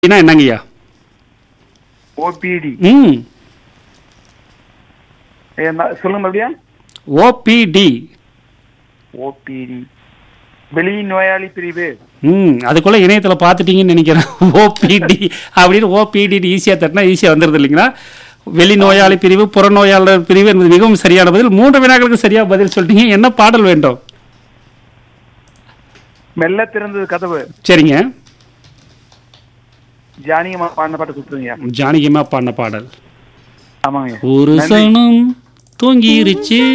அப்படின்னா என்னங்கய்யா ஓபிடி ம் சொல்லுங்க மறுபடியா ஓபிடி ஓபிடி வெளி நோயாளி பிரிவு ம் அதுக்குள்ள இணையத்துல பார்த்துட்டீங்கன்னு நினைக்கிறேன் ஓபிடி அப்படின்னு ஓபிடி ஈஸியா தட்டினா ஈஸியா வந்துருது இல்லைங்களா வெளி நோயாளி பிரிவு புறநோயாளர் பிரிவு என்பது மிகவும் சரியான பதில் மூன்று வினாக்களுக்கு சரியா பதில் சொல்லிட்டீங்க என்ன பாடல் வேண்டும் மெல்ல திறந்தது கதவு சரிங்க ஜானியம்மா பாடின பாட்டு கொடுத்துருங்க ஜானகியமா பாடின பாடல் ஆமாங்க ஒரு நன்றி. சனம் தூங்கிருச்சு